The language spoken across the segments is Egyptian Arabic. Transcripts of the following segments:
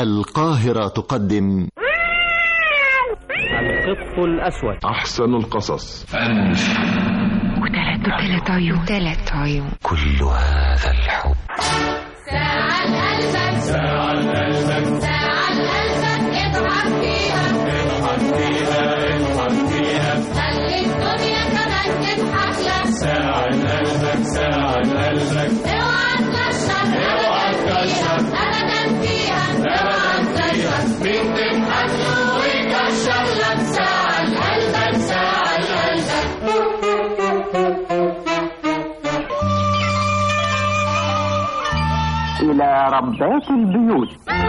القاهرة تقدم القط الأسود أحسن القصص وثلاث وثلاث عيون ثلاث عيون كل هذا الحب ساعة قلبك ساعة قلبك ساعة قلبك اضحك فيها اضحك فيها اضحك فيها خلي الدنيا كمان تضحك لك ساعة قلبك ساعة قلبك اوعى تكشر اوعى تكشر ابدا فيها اوعى تكشر مين تضحك له ويكشر لك ساعة قلبك ساعة قلبك إلى ربات البيوت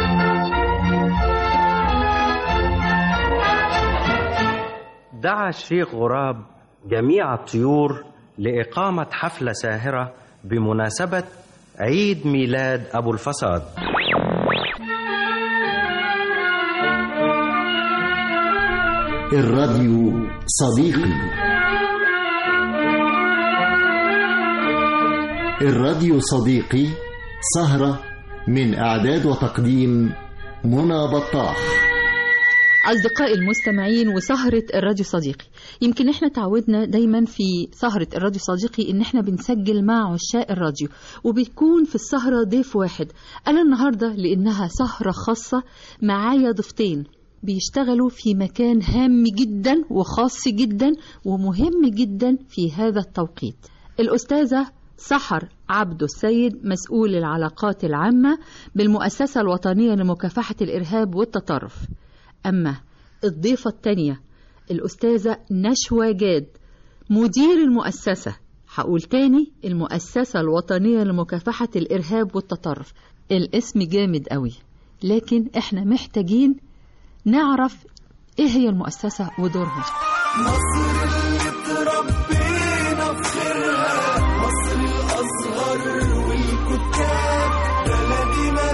دعا الشيخ غراب جميع الطيور لإقامة حفلة ساهرة بمناسبة عيد ميلاد أبو الفساد الراديو صديقي الراديو صديقي سهرة من إعداد وتقديم منى بطاح أصدقائي المستمعين وسهرة الراديو صديقي يمكن احنا تعودنا دايما في سهرة الراديو صديقي ان احنا بنسجل مع عشاق الراديو وبيكون في السهرة ضيف واحد أنا النهاردة لأنها سهرة خاصة معايا ضيفتين بيشتغلوا في مكان هام جدا وخاص جدا ومهم جدا في هذا التوقيت الأستاذة سحر عبد السيد مسؤول العلاقات العامة بالمؤسسة الوطنية لمكافحة الإرهاب والتطرف أما الضيفة الثانية الأستاذة نشوى جاد مدير المؤسسة هقول تاني المؤسسة الوطنية لمكافحة الإرهاب والتطرف الاسم جامد قوي لكن احنا محتاجين نعرف ايه هي المؤسسة ودورها مصر اللي تربينا في خيرها مصر الأزهر والكتاب بلدي ما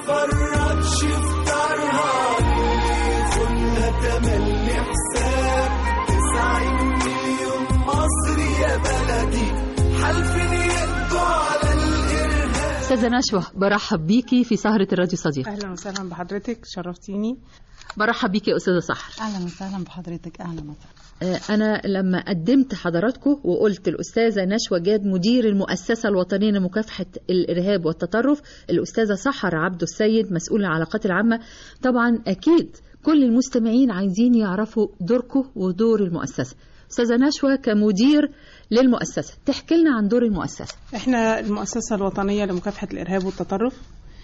بتفرطش في دارها اللي يخونها تملي حساب تسعين مليون مصري يا بلدي حالفين يقضوا على الإرهاب أستاذة نشوى برحب بيكي في سهرة الراديو صديق اهلا وسهلا بحضرتك شرفتيني برحب بيكي يا أستاذة سحر اهلا وسهلا بحضرتك اهلا وسهلا آه، أنا لما قدمت حضراتكم وقلت الأستاذة نشوى جاد مدير المؤسسة الوطنية لمكافحة الإرهاب والتطرف الأستاذة سحر عبد السيد مسؤول العلاقات العامة طبعا أكيد كل المستمعين عايزين يعرفوا دوركم ودور المؤسسة أستاذة نشوى كمدير للمؤسسة تحكي لنا عن دور المؤسسة احنا المؤسسة الوطنية لمكافحة الإرهاب والتطرف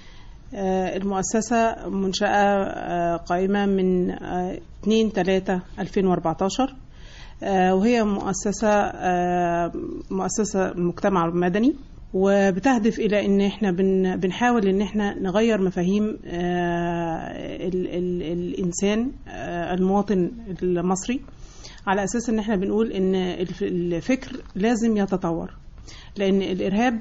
آه، المؤسسة منشأة آه، قائمة من آه، 2 3 2014 آه، وهي مؤسسة آه، مؤسسة المجتمع المدني وبتهدف إلى إن إحنا بن بنحاول إن إحنا نغير مفاهيم آه، ال ال الإنسان آه، المواطن المصري على أساس إن إحنا بنقول إن الف- الفكر لازم يتطور لأن الإرهاب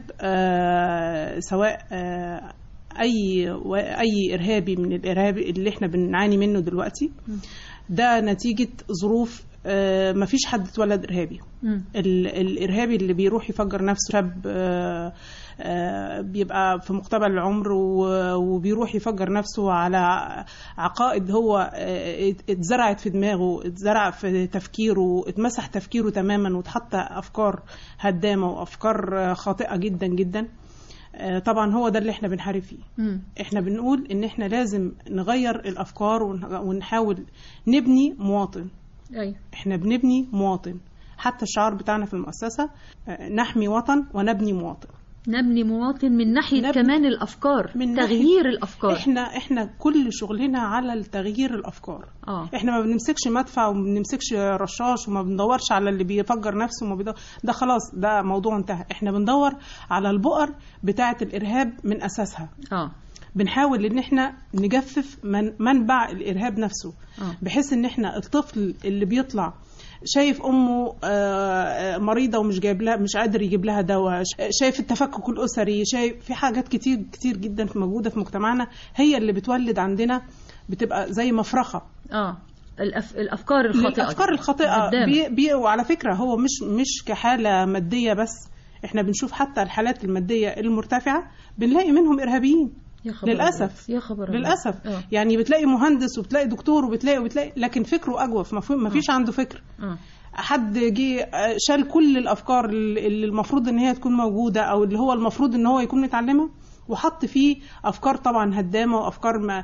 آه، سواء آه، أي و- أي إرهابي من الإرهاب اللي إحنا بنعاني منه دلوقتي ده نتيجة ظروف آه، مفيش حد اتولد إرهابي ال- الإرهابي اللي بيروح يفجر نفسه شاب آه، آه، بيبقى في مقتبل العمر و- وبيروح يفجر نفسه على عقائد هو آه، ات- اتزرعت في دماغه اتزرع في تفكيره اتمسح تفكيره تماما واتحط أفكار هدامة وأفكار آه، خاطئة جدا جدا آه، طبعا هو ده اللي احنا بنحارب فيه احنا بنقول ان احنا لازم نغير الافكار ون- ونحاول نبني مواطن أيوة. احنا بنبني مواطن حتى الشعار بتاعنا في المؤسسة آه، نحمي وطن ونبني مواطن نبني مواطن من ناحية نبني- كمان الأفكار من تغيير ناحية- الأفكار احنا احنا كل شغلنا على تغيير الافكار آه. احنا ما بنمسكش مدفع وما بنمسكش رشاش وما بندورش على اللي بيفجر نفسه وما بيدور ده خلاص ده موضوع انتهى احنا بندور على البؤر بتاعه الارهاب من اساسها اه بنحاول ان احنا نجفف من منبع الارهاب نفسه آه. بحيث ان احنا الطفل اللي بيطلع شايف امه آه، مريضه ومش جايب لها مش قادر يجيب لها دواء ش- شايف التفكك الاسري شايف في حاجات كتير كتير جدا موجوده في مجتمعنا هي اللي بتولد عندنا بتبقى زي مفرخه اه الأف... الأفكار الخاطئة الافكار دي. الخاطئه قدام. بي بي وعلى فكره هو مش مش كحاله ماديه بس احنا بنشوف حتى الحالات الماديه المرتفعه بنلاقي منهم ارهابيين يا خبر للاسف أبيض. يا خبر أبيض. للاسف آه. يعني بتلاقي مهندس وبتلاقي دكتور وبتلاقي وبتلاقي لكن فكره اجوف ما فيش عنده فكر آه. حد جه آه، شال كل الافكار اللي اللي المفروض ان هي تكون موجوده او اللي هو المفروض ان هو يكون متعلمها وحط فيه افكار طبعا هدامه وافكار ما آه،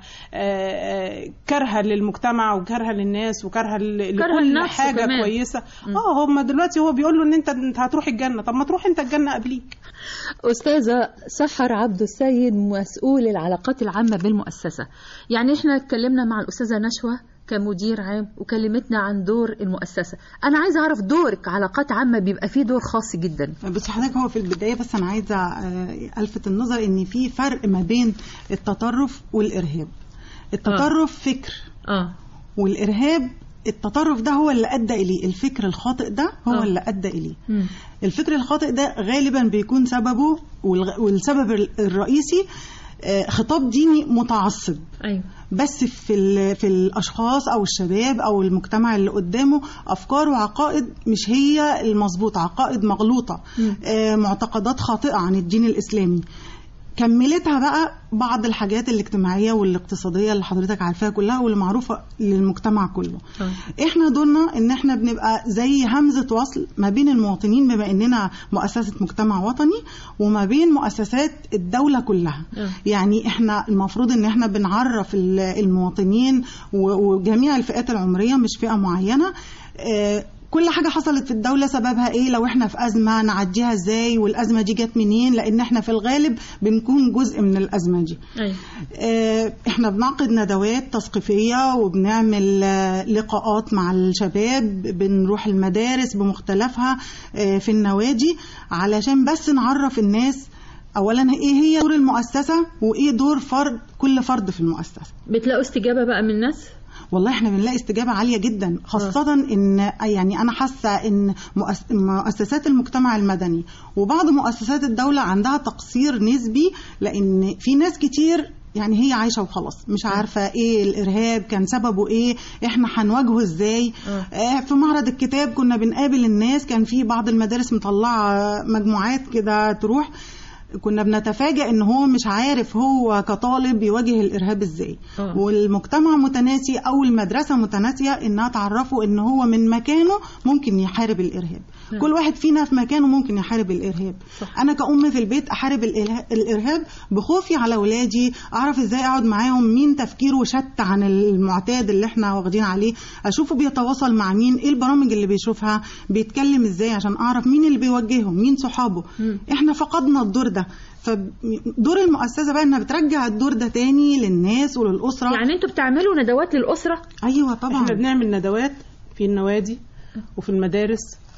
آه، كارهه للمجتمع وكارهه للناس وكارهه ل- كارهة لكل لنفسه حاجه كمان. كويسه اه هم دلوقتي هو بيقول له ان انت انت هتروح الجنه طب ما تروح انت الجنه قبليك أستاذة سحر عبد السيد مسؤول العلاقات العامة بالمؤسسة يعني احنا اتكلمنا مع الأستاذة نشوى كمدير عام وكلمتنا عن دور المؤسسة أنا عايزة أعرف دورك علاقات عامة بيبقى فيه دور خاص جدا بس حضرتك هو في البدايه بس انا عايزه آه، الفت النظر ان في فرق ما بين التطرف والارهاب التطرف فكر اه والارهاب التطرف ده هو اللي ادى اليه الفكر الخاطئ ده هو آه. اللي ادى اليه مم. الفكر الخاطئ ده غالبا بيكون سببه والغ- والسبب ال- الرئيسي آه، خطاب ديني متعصب أيوه بس في ال- في الاشخاص او الشباب او المجتمع اللي قدامه افكار وعقائد مش هي المظبوطه عقائد مغلوطه مم. آه، معتقدات خاطئه عن الدين الاسلامي كملتها بقى بعض الحاجات الاجتماعيه والاقتصاديه اللي حضرتك عارفاها كلها واللي معروفه للمجتمع كله آه. احنا دورنا ان احنا بنبقى زي همزه وصل ما بين المواطنين بما اننا مؤسسه مجتمع وطني وما بين مؤسسات الدوله كلها آه. يعني احنا المفروض ان احنا بنعرف ال- المواطنين و- وجميع الفئات العمريه مش فئه معينه آه، كل حاجة حصلت في الدولة سببها ايه لو احنا في أزمة نعديها ازاي والأزمة دي جت منين لأن احنا في الغالب بنكون جزء من الأزمة دي أيوه آه، احنا بنعقد ندوات تثقيفية وبنعمل آه، لقاءات مع الشباب بنروح المدارس بمختلفها آه، في النوادي علشان بس نعرف الناس اولا ايه هي دور المؤسسة وايه دور فرد كل فرد في المؤسسة بتلاقوا استجابة بقى من الناس والله احنا بنلاقي استجابة عالية جدا خاصة ان يعني انا حاسة ان مؤس- مؤسسات المجتمع المدني وبعض مؤسسات الدولة عندها تقصير نسبي لان في ناس كتير يعني هي عايشة وخلاص مش عارفة ايه الارهاب كان سببه ايه احنا هنواجهه ازاي آه في معرض الكتاب كنا بنقابل الناس كان في بعض المدارس مطلعة مجموعات كده تروح كنا بنتفاجئ ان هو مش عارف هو كطالب يواجه الارهاب ازاي آه. والمجتمع متناسي او المدرسه متناسيه انها تعرفه ان هو من مكانه ممكن يحارب الارهاب نعم. كل واحد فينا في مكانه ممكن يحارب الارهاب صح. انا كأم في البيت احارب الإله- الارهاب بخوفي على اولادي اعرف ازاي اقعد معاهم مين تفكيره شت عن المعتاد اللي احنا واخدين عليه اشوفه بيتواصل مع مين ايه البرامج اللي بيشوفها بيتكلم ازاي عشان اعرف مين اللي بيوجههم مين صحابه مم. احنا فقدنا الدور ده فدور المؤسسه بقى انها بترجع الدور ده تاني للناس وللاسره يعني انتوا بتعملوا ندوات للأسرة ايوه طبعا احنا بنعمل ندوات في النوادي وفي المدارس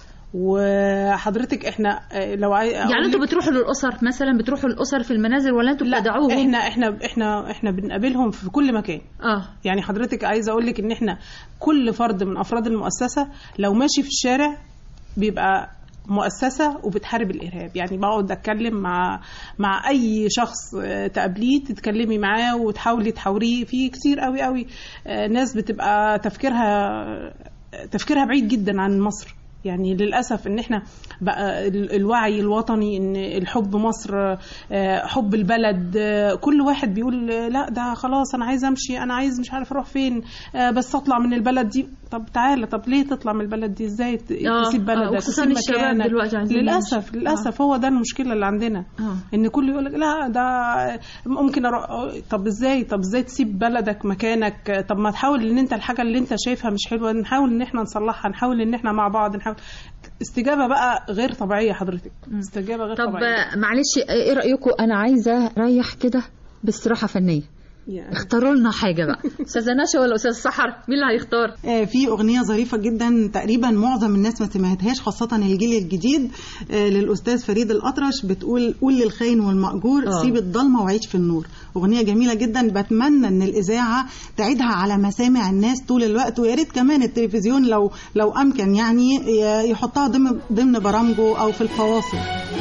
وحضرتك احنا آه، لو عاي... يعني أقول انتوا لك- بتروحوا للأسر مثلا بتروحوا للأسر في المنازل ولا انتوا لا بتدعوهم احنا احنا احنا احنا بنقابلهم في كل مكان اه يعني حضرتك عايزه اقول لك ان احنا كل فرد من افراد المؤسسه لو ماشي في الشارع بيبقى مؤسسة وبتحارب الإرهاب يعني بقعد أتكلم مع مع أي شخص آه، تقابليه تتكلمي معاه وتحاولي تحاوريه في كتير قوي قوي آه، ناس بتبقى تفكيرها تفكيرها بعيد جدا عن مصر يعني للأسف إن إحنا بقى ال- الوعي الوطني إن الحب مصر آه، حب البلد آه، كل واحد بيقول آه، لا ده خلاص أنا عايز أمشي أنا عايز مش عارف أروح فين آه، بس أطلع من البلد دي طب تعالى طب ليه تطلع من البلد دي إزاي ت- آه، تسيب آه، بلدك وخصوصاً تسيب الشباب مكانك؟ دلوقتي عايزين للأسف يمشوا. للأسف هو ده المشكلة اللي عندنا آه. ان كل يقول لك لا ده ممكن أروح طب ازاي طب ازاي تسيب بلدك مكانك طب ما تحاول ان انت الحاجه اللي انت شايفها مش حلوه نحاول ان احنا نصلحها نحاول ان احنا مع بعض نحاول استجابه بقى غير طبيعيه حضرتك استجابه غير طب طبيعيه آه، معلش ايه رأيكم انا عايزة اريح كده باستراحة فنية يعني اختاروا لنا حاجة بقى استاذة نشا ولا استاذ سحر مين اللي هيختار آه، في أغنية ظريفة جدا تقريبا معظم الناس ما سمعتهاش خاصة الجيل الجديد آه، للأستاذ فريد الأطرش بتقول قول للخاين والمأجور آه. سيب الضلمة وعيش في النور أغنية جميلة جدا بتمنى إن الإذاعة تعيدها على مسامع الناس طول الوقت ويا ريت كمان التلفزيون لو لو أمكن يعني ي- يحطها ضمن ضمن برامجه أو في الفواصل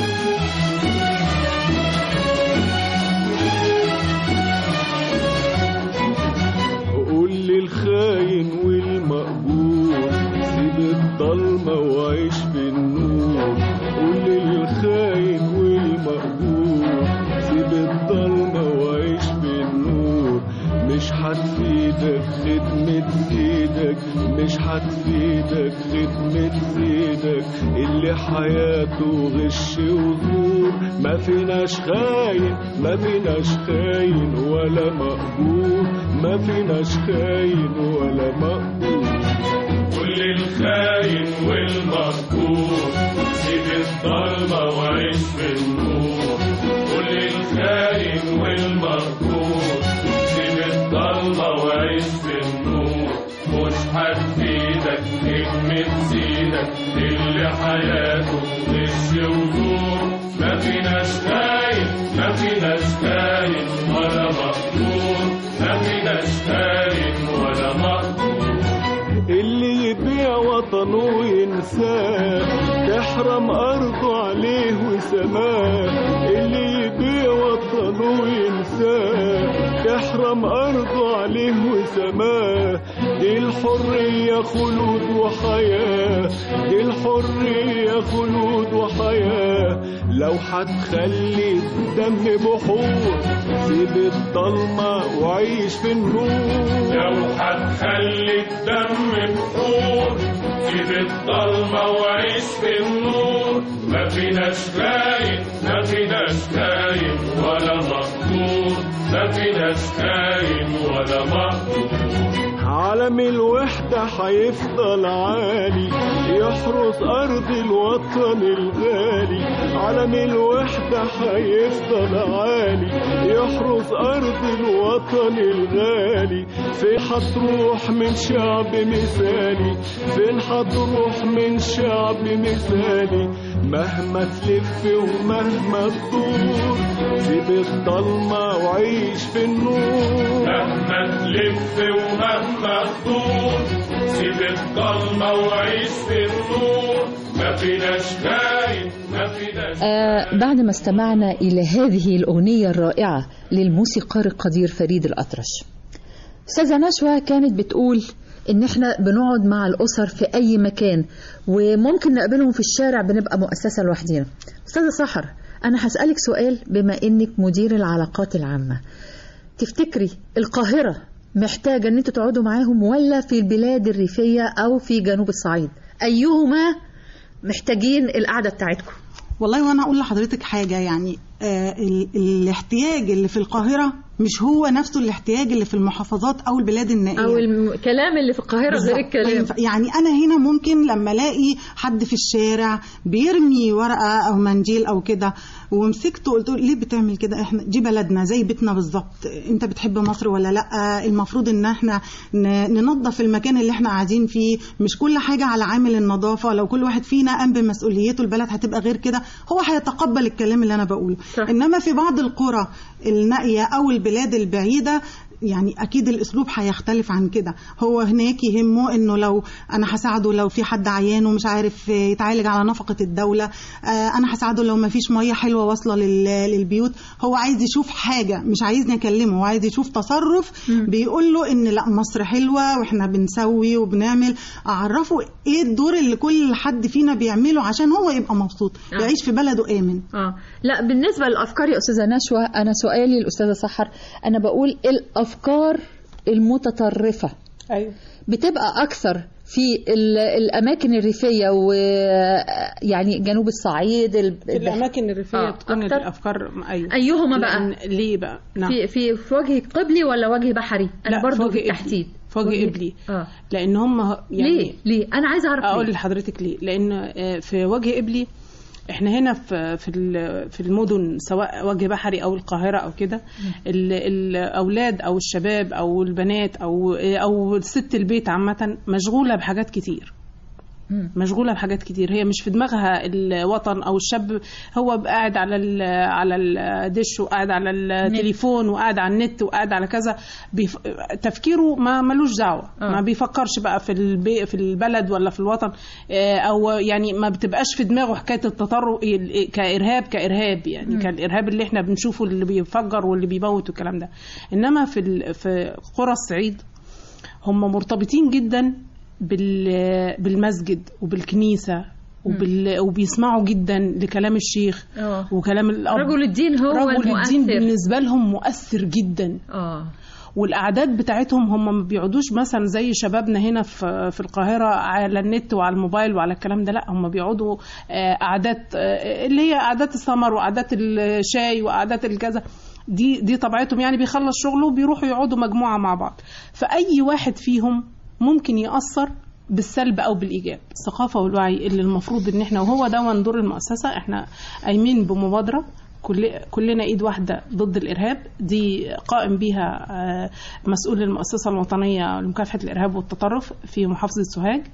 قول للخاين والمأجور سيب الضلمة وعيش في النور قول للخاين والمأجور سيب الضلمة وعيش في هتفيدك خدمة سيدك مش هتفيدك خدمة سيدك اللي حياته غش وزور ما فيناش خاين ما فيناش خاين ولا مقبول ما فيناش خاين ولا مقبول كل الخاين والمكبور سيب الضلمة وعيش في النور كل الخاين والمكبور سيب الضلمة وعيش في النور مش هتفيدك خدمة سيدك اللي حياته غش وزور ما فيناش خاين ما فيناش خاين ولا مقبول ما فيناش خاين ولا مقبول اللي يبيع وطنه وينساه تحرم أرضه عليه وسماه اللي يبيع وطنه وينساه تحرم أرضه عليه وسماه دي الحرية خلود وحياة دي الحرية خلود وحياة لو هتخلي الدم بحور سيب الضلمة وعيش في النور لو هتخلي الدم بحور سيب الضلمة وعيش في النور ما فيناش خاين ما فيناش خاين ولا مقبول ما فيناش خاين ولا مقبول عالم الوحدة هيفضل عالي يحرس أرض الوطن الغالي عالم الوحدة هيفضل عالي يحرس أرض الوطن الغالي فين هتروح من شعب مثالي فين هتروح من شعب مثالي مهما تلف ومهما تدور سيب الضلمة وعيش في النور مهما تلف ومهما تدور سيب الضلمة وعيش في النور ما فيناش خاين ما فيناش آه بعد ما استمعنا إلى هذه الأغنية الرائعة للموسيقار القدير فريد الأطرش أستاذة نشوى كانت بتقول إن إحنا بنقعد مع الأسر في أي مكان وممكن نقابلهم في الشارع بنبقى مؤسسة لوحدينا أستاذة سحر أنا هسألك سؤال بما إنك مدير العلاقات العامة تفتكري القاهرة محتاجة إن أنتوا تقعدوا معاهم ولا في البلاد الريفية أو في جنوب الصعيد أيهما محتاجين القعدة بتاعتكم والله وانا اقول لحضرتك حاجه يعني آه ال- الاحتياج اللي في القاهره مش هو نفسه الاحتياج اللي في المحافظات او البلاد النائيه أو الكلام اللي في القاهرة بالظبط. غير ما الكلام ينفع- يعني انا هنا ممكن لما الاقي حد في الشارع بيرمي ورقه او منجيل او كده ومسكته قلت له ليه بتعمل كده احنا دي بلدنا زي بيتنا بالظبط انت بتحب مصر ولا لا المفروض ان احنا ن- ننظف المكان اللي احنا قاعدين فيه مش كل حاجه على عامل النظافه لو كل واحد فينا قام بمسؤوليته البلد هتبقى غير كده هو هيتقبل الكلام اللي انا بقوله صح. انما في بعض القرى النائيه او البلاد البعيده يعني اكيد الاسلوب هيختلف عن كده هو هناك يهمه انه لو انا هساعده لو في حد عيان ومش عارف يتعالج على نفقه الدوله آه، انا هساعده لو ما فيش ميه حلوه واصله لل- للبيوت هو عايز يشوف حاجه مش عايزني اكلمه هو عايز يشوف تصرف بيقول له ان لا مصر حلوه واحنا بنسوي وبنعمل اعرفه ايه الدور اللي كل حد فينا بيعمله عشان هو يبقى مبسوط آه. يعيش في بلده امن اه لا بالنسبه للافكار يا استاذه نشوى انا سؤالي للاستاذه سحر انا بقول الافكار المتطرفه ايوه بتبقى اكثر في ال- الاماكن الريفيه ويعني جنوب الصعيد ال- في الاماكن الريفيه آه، بتكون أكتر؟ الافكار ايوه ايهما بقى لأن- ليه بقى نعم في في في وجه قبلي ولا وجه بحري انا لا، برضو في وجه بالتحديد في وجه قبلي. اه لان هم يعني ليه ليه انا عايزه اعرف اقول ليه. لحضرتك ليه لان آه، في وجه قبلي احنا هنا في في ال- في المدن سواء وجه بحري او القاهره او كده ال- الاولاد او الشباب او البنات او او ست البيت عامه مشغوله بحاجات كتير مم. مشغوله بحاجات كتير هي مش في دماغها الوطن او الشاب هو قاعد على ال على الدش وقاعد على التليفون وقاعد على النت وقاعد على كذا بيف... تفكيره ما ملوش دعوه آه. ما بيفكرش بقى في البي... في البلد ولا في الوطن آه، او يعني ما بتبقاش في دماغه حكايه التطرق ال- كارهاب كارهاب يعني كالارهاب اللي احنا بنشوفه اللي بيفجر واللي بيموت والكلام ده انما في ال... في قرى الصعيد هم مرتبطين جدا بال... بالمسجد وبالكنيسه وبال... وبيسمعوا جدا لكلام الشيخ اه وكلام الاب رجل الدين هو رجل الدين المؤثر بالنسبه لهم مؤثر جدا اه والاعداد بتاعتهم هم ما بيقعدوش مثلا زي شبابنا هنا في في القاهره على النت وعلى الموبايل وعلى الكلام ده لا هم بيقعدوا آه، قعدات آه، اللي هي قعدات السمر وقعدات الشاي وقعدات الكذا دي دي طبيعتهم يعني بيخلص شغله وبيروحوا يقعدوا مجموعه مع بعض فاي واحد فيهم ممكن ياثر بالسلب او بالايجاب الثقافه والوعي اللي المفروض ان احنا وهو ده دور المؤسسه احنا قايمين بمبادره كل كلنا ايد واحده ضد الارهاب دي قائم بيها آه، مسؤول المؤسسه الوطنيه لمكافحه الارهاب والتطرف في محافظه سوهاج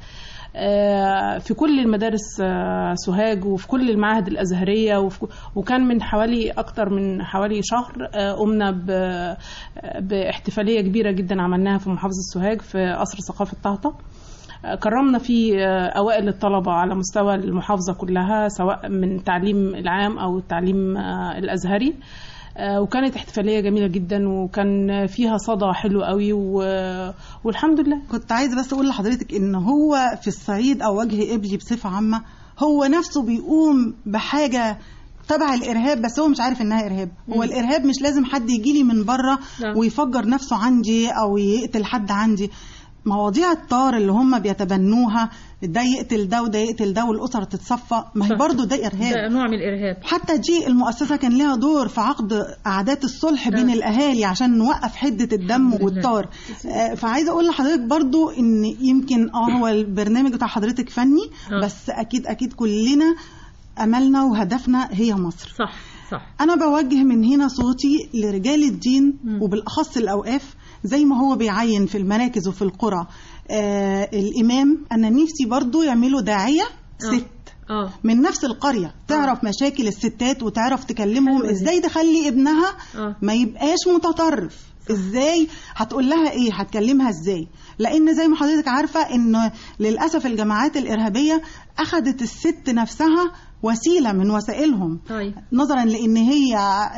آه، في كل المدارس آه، سوهاج وفي كل المعاهد الازهريه وفي وكان من حوالي اكتر من حوالي شهر آه، قمنا ب- باحتفاليه كبيره جدا عملناها في محافظه سوهاج في قصر ثقافه طهطا كرمنا فيه أوائل الطلبة على مستوى المحافظة كلها سواء من التعليم العام أو التعليم آه، الأزهري آه، وكانت احتفالية جميلة جدا وكان فيها صدى حلو قوي و... والحمد لله كنت عايزه بس اقول لحضرتك ان هو في الصعيد او وجه ابلي بصفه عامه هو نفسه بيقوم بحاجه تبع الارهاب بس هو مش عارف انها ارهاب هو مم. الارهاب مش لازم حد يجي لي من بره نعم. ويفجر نفسه عندي او يقتل حد عندي مواضيع الطار اللي هم بيتبنوها ده يقتل ده وده يقتل ده والاسر تتصفى ما هي صح. برضه ده ارهاب ده نوع من الارهاب حتى دي المؤسسة كان لها دور في عقد قعدات الصلح بين الأهالي عشان نوقف حدة الدم والطار آه، فعايزة أقول لحضرتك برضو إن يمكن اه هو البرنامج بتاع حضرتك فني آه. بس أكيد أكيد كلنا أملنا وهدفنا هي مصر صح صح أنا بوجه من هنا صوتي لرجال الدين وبالأخص الأوقاف زي ما هو بيعين في المراكز وفي القرى آه الإمام أنا نفسي برضو يعملوا داعية ست اه من نفس القرية تعرف مشاكل الستات وتعرف تكلمهم ازاي تخلي ابنها آه. ما يبقاش متطرف ازاي هتقول لها ايه هتكلمها ازاي لان زي ما حضرتك عارفة ان للأسف الجماعات الإرهابية أخذت الست نفسها وسيلة من وسائلهم طيب نظرا لان هي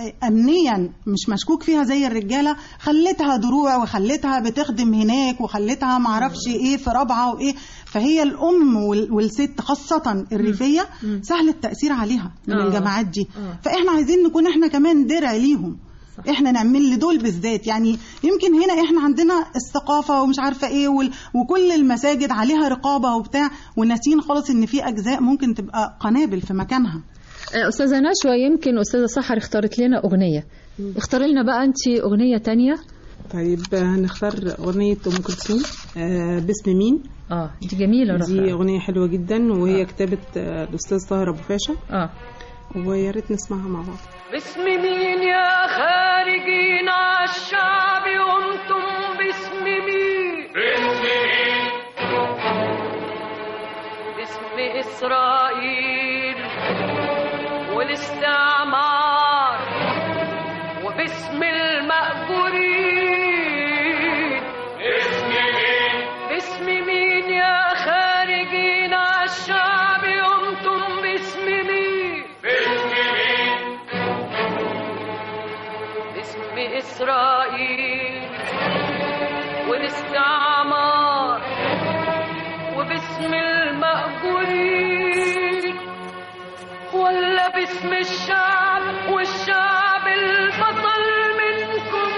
امنيا مش مشكوك فيها زي الرجاله خلتها دروع وخلتها بتخدم هناك وخلتها معرفش ايه في رابعه وايه فهي الام وال- والست خاصه الريفيه مم. سهل التاثير عليها من آه. الجماعات دي آه. فاحنا عايزين نكون احنا كمان درع ليهم احنا نعمل لدول بالذات يعني يمكن هنا احنا عندنا الثقافه ومش عارفه ايه وال... وكل المساجد عليها رقابه وبتاع وناسين خالص ان في اجزاء ممكن تبقى قنابل في مكانها آه، استاذه نشوى يمكن استاذه سحر اختارت لنا اغنيه اختاري لنا بقى انت اغنيه تانية طيب هنختار أغنية أم كلثوم آه، باسم مين اه دي جميله دي رفع أغنية حلوة جدا وهي كتابة آه، الأستاذ طاهر أبو فاشا اه ويا ريت نسمعها مع بعض باسم مين يا خارجين عالشعب قمتم باسم مين باسم مين باسم إسرائيل والاستعمار وباسم المأجورين باسم مين باسم مين يا خارجين عالشعب قمتم باسم مين باسم مين باسم إسرائيل والاستعمار وباسم المأجورين ولا باسم الشعب والشعب البطل منكم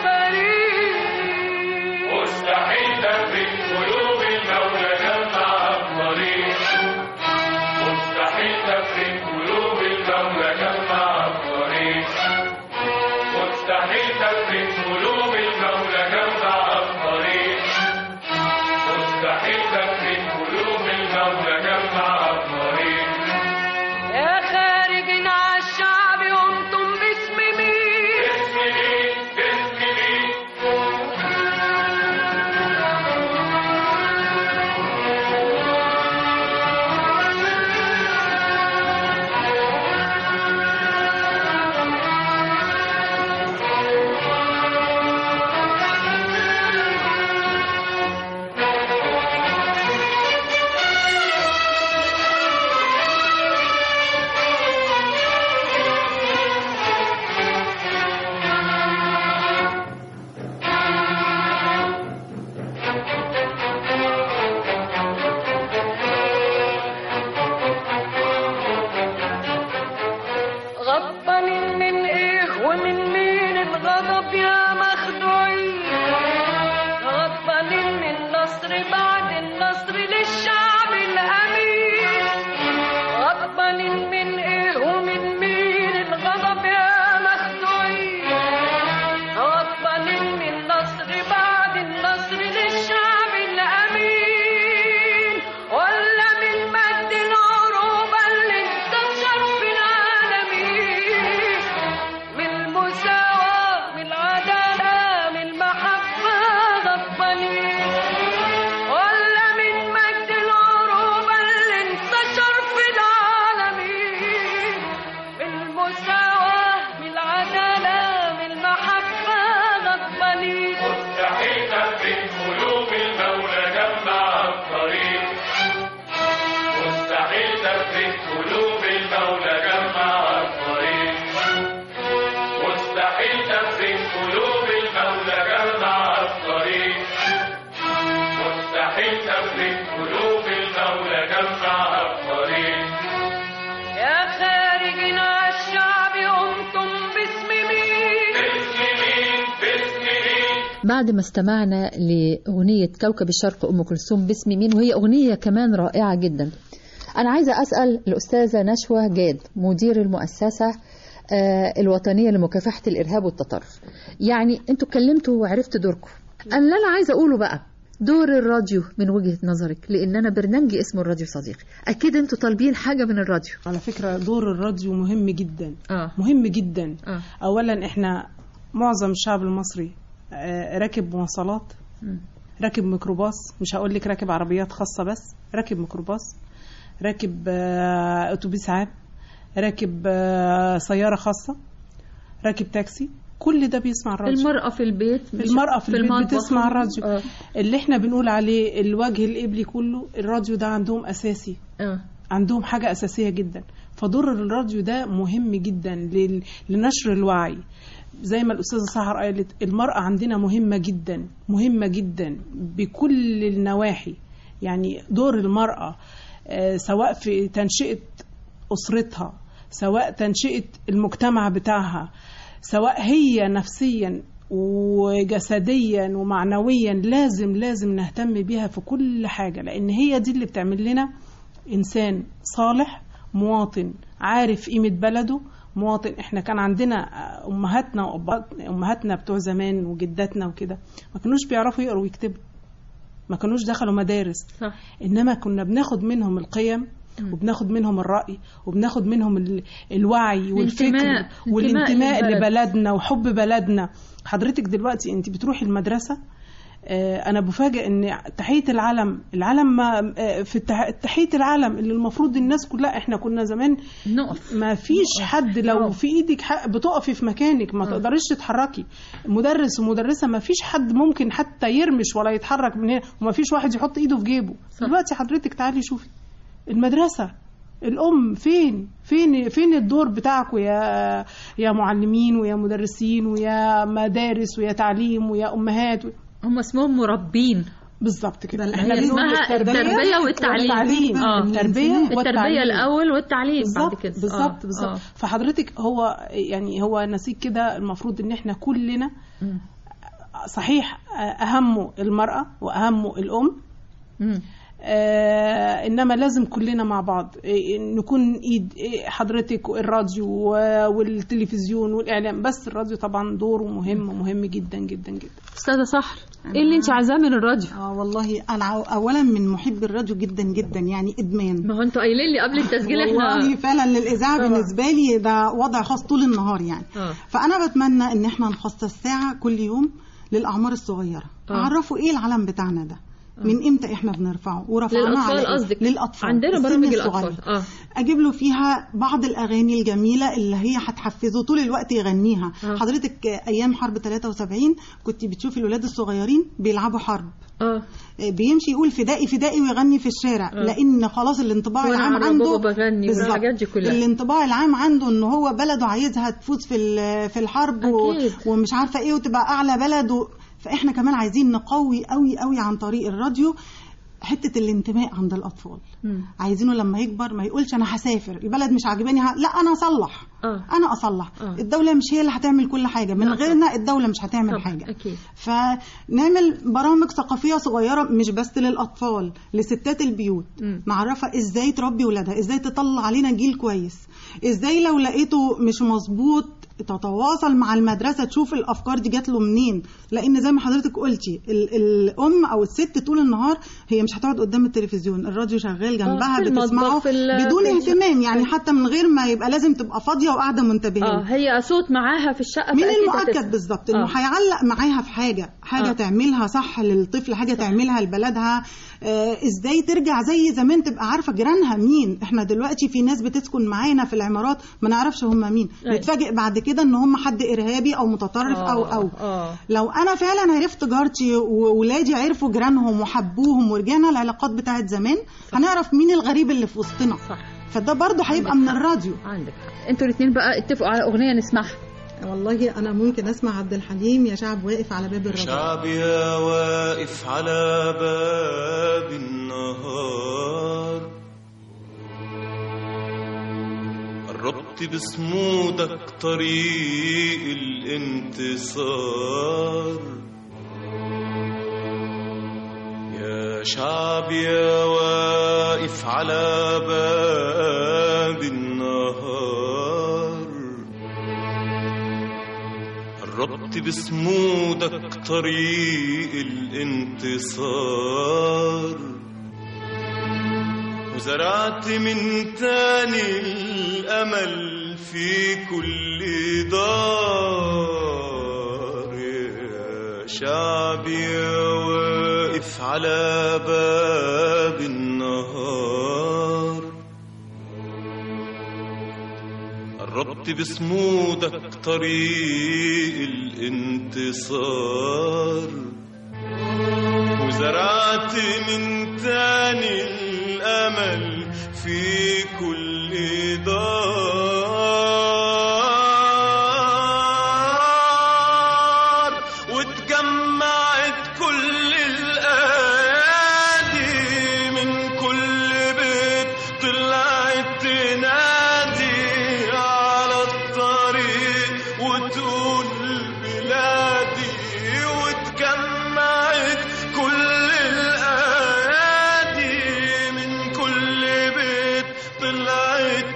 بريء مستحيل تفرق قلوب المولى جمع الطريق مستحيل تفرق قلوب المولى جمع الطريق مستحيل تفرق قلوب المولى جمع الطريق مستحيل تفرق قلوب المولى جمع الطريق يا خارجين عالشعب قمتم بعد ما استمعنا لأغنية كوكب الشرق أم كلثوم باسم مين وهي أغنية كمان رائعة جدا أنا عايزة أسأل الأستاذة نشوى جاد مدير المؤسسة آه، الوطنية لمكافحة الإرهاب والتطرف يعني أنتوا اتكلمتوا وعرفتوا دوركم أنا اللي أنا عايزة أقوله بقى دور الراديو من وجهة نظرك لأن أنا برنامجي اسمه الراديو صديقي أكيد أنتوا طالبين حاجة من الراديو على فكرة دور الراديو مهم جدا آه. مهم جدا آه. أولا إحنا معظم الشعب المصري آه، راكب مواصلات مم. راكب ميكروباص مش هقول لك راكب عربيات خاصة بس راكب ميكروباص راكب آه، أتوبيس عام راكب آه، سيارة خاصة راكب تاكسي كل ده بيسمع الراديو المرأة في البيت مش- المرأة في البيت المطبخ. بتسمع الراديو آه. اللي احنا بنقول عليه الوجه القبلي كله الراديو ده عندهم أساسي آه. عندهم حاجة أساسية جدا فدور الراديو ده مهم جدا لل- لنشر الوعي زي ما الأستاذة سحر قالت المرأة عندنا مهمة جدا مهمة جدا بكل النواحي يعني دور المرأة آه، سواء في تنشئة أسرتها سواء تنشئة المجتمع بتاعها سواء هي نفسيا وجسديا ومعنويا لازم لازم نهتم بيها في كل حاجة لأن هي دي اللي بتعمل لنا إنسان صالح مواطن عارف قيمة بلده مواطن احنا كان عندنا امهاتنا وأبات- امهاتنا بتوع زمان وجداتنا وكده ما كانوش بيعرفوا يقروا ويكتبوا ما كانوش دخلوا مدارس صح. انما كنا بناخد منهم القيم وبناخد منهم الرأي وبناخد منهم ال- الوعي والفكر الانتماء- والانتماء الانتماء للبلد. لبلدنا وحب بلدنا حضرتك دلوقتي انت بتروحي المدرسة آه، انا بفاجئ ان تحيه العلم العلم ما آه، في التح- تحيه العلم اللي المفروض الناس كلها احنا كنا زمان نقف ما فيش حد لو في ايدك حق بتقفي في مكانك ما تقدريش تتحركي مدرس ومدرسه ما فيش حد ممكن حتى يرمش ولا يتحرك من هنا وما فيش واحد يحط ايده في جيبه دلوقتي حضرتك تعالي شوفي المدرسه الام فين فين فين الدور بتاعكم يا يا معلمين ويا مدرسين ويا مدارس ويا تعليم ويا امهات و... هم اسمهم مربين بالظبط كده هي اسمها التربية والتعليم اه التربيه التربية والتعليم. الأول والتعليم بعد بالظبط كده بالظبط آه، بالظبط آه. فحضرتك هو يعني هو نسيج كده المفروض ان احنا كلنا مم. صحيح اهمه المراه واهمه الام مم. آه انما لازم كلنا مع بعض إيه، نكون ايد إيه، حضرتك والراديو و- والتلفزيون والاعلام بس الراديو طبعا دوره مهم ومهم جدا جدا جدا أستاذة سحر إيه اللي أنت عايزاه من الراديو؟ اه والله انا عو- اولا من محب الراديو جدا جدا يعني ادمان ما هو أنتوا قايلين لي قبل التسجيل إحنا والله فعلا للاذاعه طبعا. بالنسبه لي ده وضع خاص طول النهار يعني آه. فانا بتمنى ان احنا نخصص ساعه كل يوم للاعمار الصغيره آه. اعرفوا ايه العلم بتاعنا ده من امتى احنا بنرفعه ورفعناه للأطفال على إيه؟ قصدك للاطفال عندنا السن برامج الصغير. الأطفال اه اجيب له فيها بعض الاغاني الجميله اللي هي هتحفزه طول الوقت يغنيها آه. حضرتك آه، ايام حرب 73 كنت بتشوفي الولاد الصغيرين بيلعبوا حرب اه آه، بيمشي يقول فدائي فدائي ويغني في الشارع آه. لان خلاص الانطباع وأنا العام على عنده بابا بغني بالظبط. والحاجات دي كلها. الانطباع العام عنده ان هو بلده عايزها تفوز في ال- في الحرب و- أكيد. ومش عارفه ايه وتبقى اعلى بلد و... فاحنا كمان عايزين نقوي قوي قوي عن طريق الراديو حته الانتماء عند الاطفال مم. عايزينه لما يكبر ما يقولش انا هسافر البلد مش عاجباني ه... لا انا اصلح اه انا اصلح آه. الدوله مش هي اللي هتعمل كل حاجه من لا غيرنا الدوله مش هتعمل طبعا حاجه أكيد فنعمل برامج ثقافيه صغيره مش بس للاطفال لستات البيوت مم. معرفه ازاي تربي ولادها ازاي تطلع علينا جيل كويس ازاي لو لقيته مش مظبوط تتواصل مع المدرسه تشوف الافكار دي جات له منين لان زي ما حضرتك قلتي ال- الام او الست طول النهار هي مش هتقعد قدام التلفزيون الراديو شغال جنبها في المطبخ، بتسمعه في ال- بدون في ال- اهتمام يعني حتى من غير ما يبقى لازم تبقى فاضيه وقاعده منتبهين اه هي صوت معاها في الشقة من فأكيد المؤكد هتسمع. بالظبط انه آه. هيعلق معاها في حاجه حاجه آه. آه. تعملها صح للطفل حاجه تعملها لبلدها آه ازاي ترجع زي زمان تبقى عارفه جيرانها مين احنا دلوقتي في ناس بتسكن معانا في العمارات ما نعرفش هم مين أيوة. نتفاجئ بعد كده ان هم حد ارهابي او متطرف او او اه لو انا فعلا عرفت جارتي وولادي عرفوا جيرانهم وحبوهم ورجعنا العلاقات بتاعت زمان هنعرف مين الغريب اللي في وسطنا صح فده برضه هيبقى من الراديو عندك حق انتوا الاثنين بقى اتفقوا على أغنية نسمعها والله انا ممكن اسمع عبد الحليم يا شعب واقف على باب الراديو شعبي يا واقف على باب النهار قربت بصمودك طريق الانتصار شعب يا واقف على باب النهار قربت بصمودك طريق الانتصار وزرعت من تاني الأمل في كل دار يا شعبي يا واقف على باب النهار قربت بصمودك طريق الانتصار وزرعت من تاني الأمل في كل دار واتجمعت كل الأيادي من كل بيت طلعت تنادي على الطريق وتقول بلادي واتجمعت كل الأيادي من كل بيت طلعت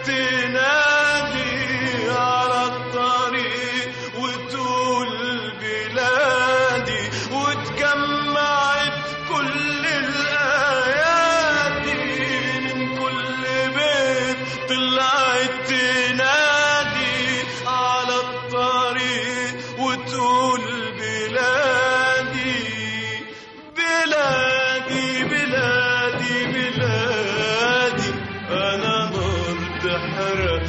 تنادي على الطريق وتقول بلادي واتجمعت كل الأيادي من كل بيت طلعت تنادي على الطريق وتقول بلادي بلادي بلادي بلادي أنا نار تحرق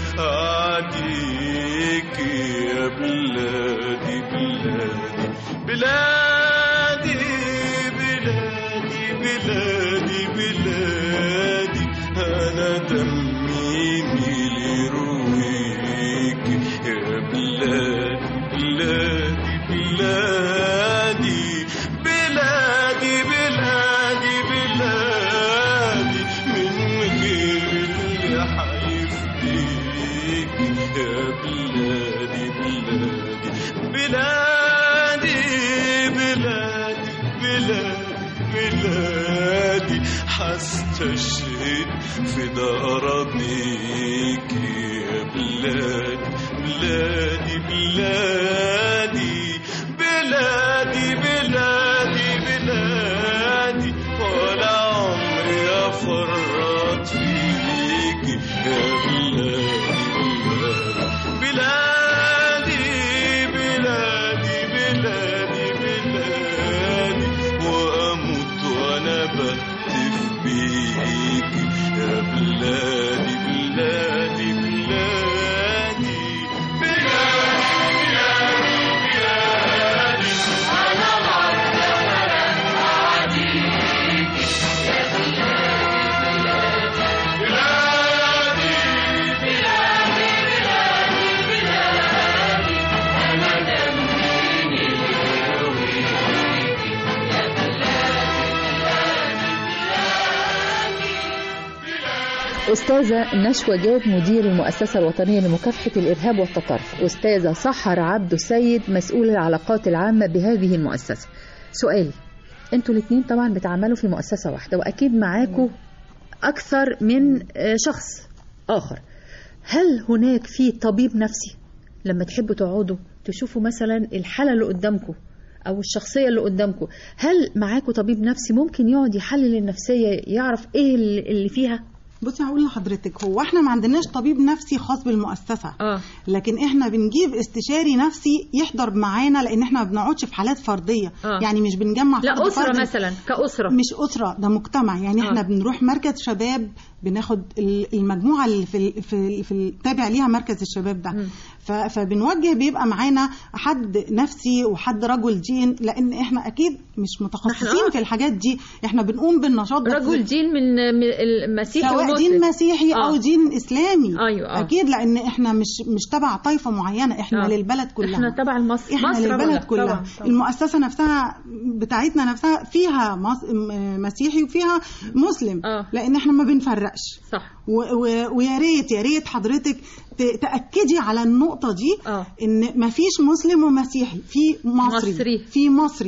عديك يا بلادي بلادي بلادي بلادي بلادي بلادي أنا دمي ميلي رويك يا بلادي بلادي بلادي بلادي بلادي بلادي من غير اللي حيفديك يا بلادي بلادي بلادي بلادي بلادي بلادي حستشهد في ضربيك يا بلادي بلادي بلادي بلادي بلادي بلادي ولا عمري افرط فيك يا بلادي بلادي بلادي بلادي بلادي واموت وانا بهتف بيك يا بلادي بلادي بلادي أستاذة نشوى جاد مدير المؤسسة الوطنية لمكافحة الإرهاب والتطرف أستاذة سحر عبد السيد مسؤول العلاقات العامة بهذه المؤسسة سؤالي أنتوا الاثنين طبعا بتعملوا في مؤسسة واحدة وأكيد معاكوا أكثر من آه، شخص آخر هل هناك في طبيب نفسي لما تحبوا تقعدوا تشوفوا مثلا الحالة اللي قدامكم أو الشخصية اللي قدامكم هل معاكوا طبيب نفسي ممكن يقعد يحلل النفسية يعرف إيه اللي اللي فيها بصي هقول لحضرتك هو احنا ما عندناش طبيب نفسي خاص بالمؤسسه اه لكن احنا بنجيب استشاري نفسي يحضر معانا لان احنا ما بنقعدش في حالات فرديه آه. يعني مش بنجمع لا فرد أسرة فرد. مثلا كأسرة مش اسره ده مجتمع يعني احنا آه. بنروح مركز شباب بناخد ال- المجموعه اللي في ال- في ال- في ال- تابع ليها مركز الشباب ده ف- فبنوجه بيبقى معانا حد نفسي وحد رجل دين لان احنا اكيد مش متخصصين آه. في الحاجات دي احنا بنقوم بالنشاط ده رجل دين من من المسيحي سواء والمسلم. دين مسيحي او آه. دين اسلامي أيوة، آه. اكيد لان احنا مش مش تبع طائفه معينه احنا آه. للبلد كلها احنا تبع المصر احنا مصر للبلد ولا؟ كلها طبعا، طبعا. المؤسسه نفسها بتاعتنا نفسها فيها مص... م- مسيحي وفيها مسلم آه. لان احنا ما بنفرقش صح و... و... ويا ريت يا ريت حضرتك ت... تاكدي على النقطه دي آه. ان ما فيش مسلم ومسيحي في مصري, مصري. في مصري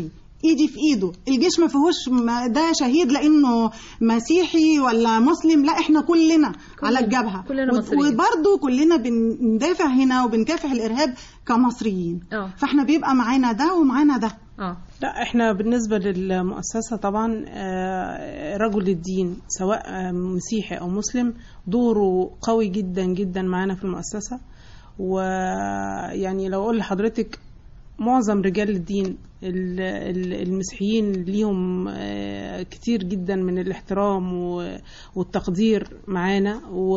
ايدي في ايده الجيش ما فيهوش ما- ده شهيد لانه مسيحي ولا مسلم لا احنا كلنا على الجبهه كلنا و- مصريين. وبرضه كلنا بندافع هنا وبنكافح الارهاب كمصريين اه فاحنا بيبقى معانا ده ومعانا ده اه لا احنا بالنسبة للمؤسسة طبعا آه، رجل الدين سواء آه، مسيحي او مسلم دوره قوي جدا جدا معانا في المؤسسة ويعني لو اقول لحضرتك معظم رجال الدين ال- ال- المسيحيين ليهم آه، كتير جدا من الاحترام و- والتقدير معانا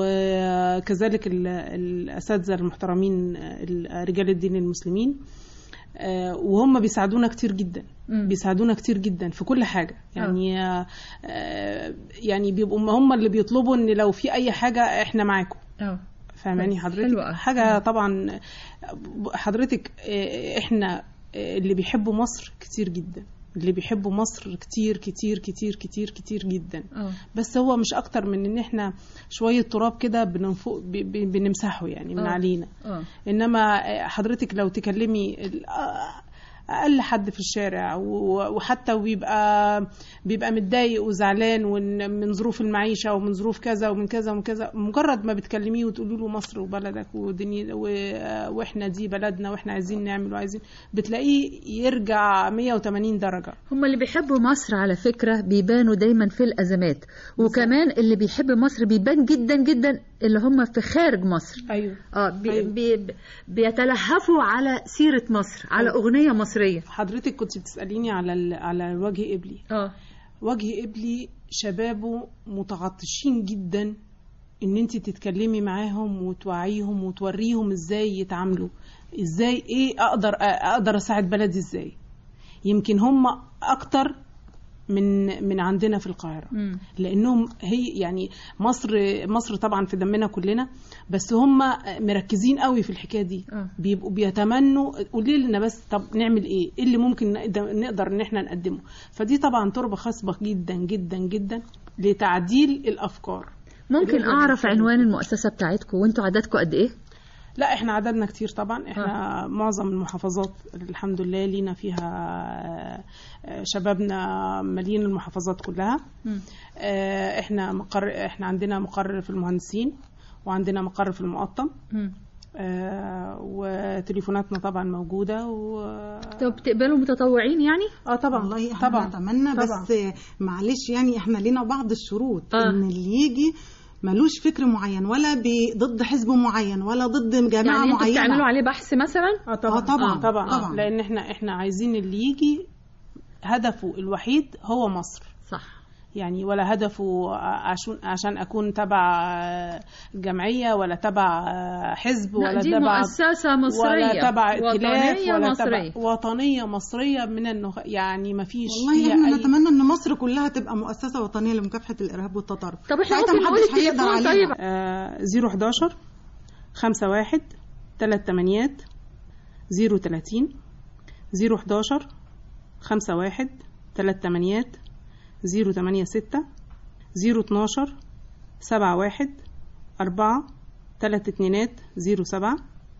وكذلك ال- الاساتذه المحترمين آه، ال- رجال الدين المسلمين آه، وهم بيساعدونا كتير جدا مم. بيساعدونا كتير جدا في كل حاجه يعني آه، آه، يعني بيبقوا هم اللي بيطلبوا ان لو في اي حاجه احنا معاكم اه فاهماني كويس. حضرتك حلو أوي. حاجه طبعا حضرتك آه، احنا آه، اللي بيحبوا مصر كتير جدا اللي بيحبوا مصر كتير كتير كتير كتير كتير جدا اه بس هو مش اكتر من ان احنا شويه تراب كده بننفق ب- ب- بنمسحه يعني من آه. علينا اه انما حضرتك لو تكلمي ال- اقل حد في الشارع و- وحتى ويبقى بيبقى متضايق وزعلان وإن- من ظروف المعيشه ومن ظروف كذا ومن كذا ومن كذا مجرد ما بتكلميه وتقولي له مصر وبلدك ودنيا و- واحنا دي بلدنا واحنا عايزين نعمل وعايزين بتلاقيه يرجع 180 درجه هم اللي بيحبوا مصر على فكرة بيبانوا دايما في الأزمات وكمان اللي بيحب مصر بيبان جدا جدا اللي هم في خارج مصر ايوه اه بي أيوة. بي بيتلهفوا على سيرة مصر على أغنية مصرية حضرتك كنت بتساليني على ال- على وجه قبلي اه وجه قبلي شبابه متعطشين جدا ان انت تتكلمي معاهم وتوعيهم وتوريهم ازاي يتعاملوا ازاي ايه اقدر اقدر اساعد بلدي ازاي يمكن هم اكتر من من عندنا في القاهره مم. لانهم هي يعني مصر مصر طبعا في دمنا كلنا بس هم مركزين قوي في الحكايه دي آه. بيبقوا بيتمنوا قولي لنا بس طب نعمل ايه ايه اللي ممكن نقدر, نقدر ان احنا نقدمه فدي طبعا تربه خصبه جدا جدا جدا لتعديل الافكار ممكن اللي أعرف بنتكلم عنوان المؤسسة بتاعتكم وانتوا عددكم قد إيه؟ لا احنا عددنا كتير طبعا احنا آه. معظم المحافظات الحمد لله لينا فيها آه، شبابنا مالين المحافظات كلها مم. آه، احنا مقر احنا عندنا مقر في المهندسين وعندنا مقر في المقطم مم. آه، وتليفوناتنا طبعا موجوده و طب بتقبلوا متطوعين يعني؟ اه طبعا والله احنا طبعا نتمنى طبعا. بس معلش يعني احنا لينا بعض الشروط آه. ان اللي يجي ملوش فكر معين ولا بي- ضد حزب معين ولا ضد جماعه يعني انتوا معينه بتعملوا عليه بحث مثلا؟ اه طبعا آه طبعاً، آه طبعا, طبعاً. طبعا. لان احنا احنا عايزين اللي يجي هدفه الوحيد هو مصر صح يعني ولا هدفه عشان عشان اكون تبع جمعيه ولا تبع حزب لا ولا دي تبع مؤسسة مصرية ولا تبع ائتلاف وطنية ولا مصرية تبع وطنيه مصريه من النخ... يعني ما فيش والله فيها احنا أي... نتمنى ان مصر كلها تبقى مؤسسه وطنيه لمكافحه الارهاب والتطرف طب احنا ساعتها ممكن نقول محدش هيقدر التليفون علينا. طيب آه 011 51 3 تمانيات 030 011 51 3 تمانيات 086 012 71 4 3 اتنينات 07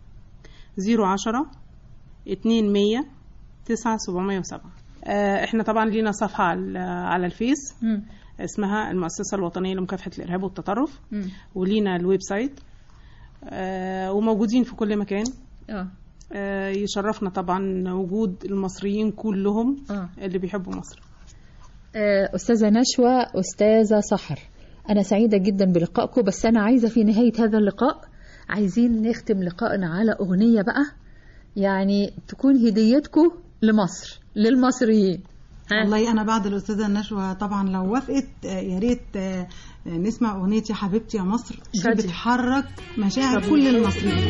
010 200 9 707 آه، احنا طبعا لينا صفحة على على الفيس مم. اسمها المؤسسة الوطنية لمكافحة الإرهاب والتطرف مم. ولينا الويب سايت آه، وموجودين في كل مكان اه آه، يشرفنا طبعا وجود المصريين كلهم اه اللي بيحبوا مصر آه، أستاذة نشوى أستاذة سحر أنا سعيدة جدا بلقائكم بس أنا عايزة في نهاية هذا اللقاء عايزين نختم لقائنا على أغنية بقى يعني تكون هديتكم لمصر للمصريين ها؟ والله انا بعد الاستاذه نشوى طبعا لو وافقت آه، يا ريت آه، نسمع اغنيه يا حبيبتي يا مصر دي شادية. بتحرك مشاعر كل المصريين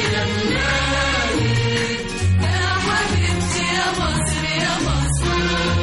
يا حبيبتي يا مصر يا مصر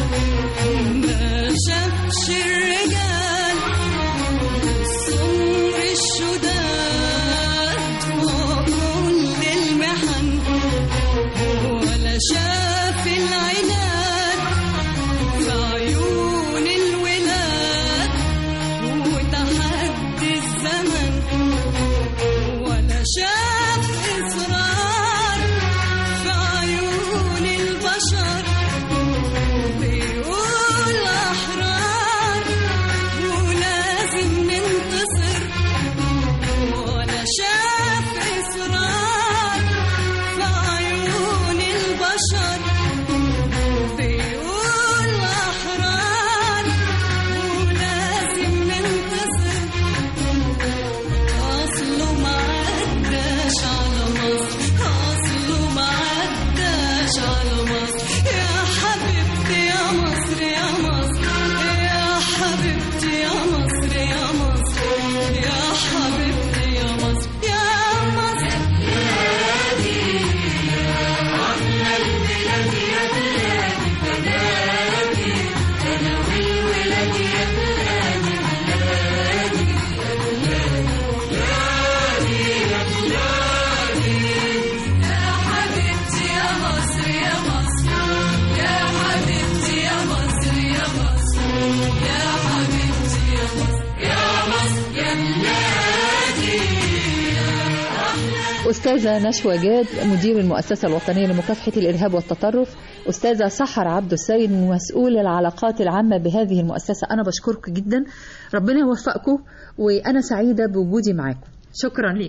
ما شافش الرجال سمر الشداد وكل المحن ولا شاف العناد في عيون الولاد وتحدي الزمن ولا شاف إصرار في عيون البشر بيقول أحرار ولازم ننتصر ولا شاف إصرار في عيون البشر بيقول أحرار ولازم ننتصر أصله ما عداش على مصر أصله ما عداش على مصر يا حبيبتي يا مصر يا مصر يا حبيبتي يا مصر يا مصر يا حبيبتي يا مصر يا مصر يا حبيبتي يا مصر يا مصر يا حبيبتي يا مصر يا مصر يا حبيبتي يا مصر يا مصر يا بلادي أستاذة نشوى جاد مدير المؤسسة الوطنية لمكافحة الإرهاب والتطرف أستاذة سحر عبد السيد مسؤول العلاقات العامة بهذه المؤسسة أنا بشكرك جدا ربنا يوفقكم وأنا سعيدة بوجودي معاكم شكرا لك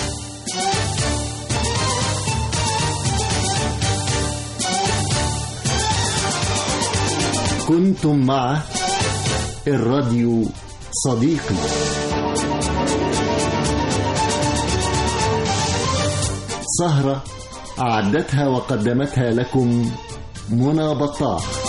كنتم مع الراديو صديقي سهرة أعدتها وقدمتها لكم منى بطاح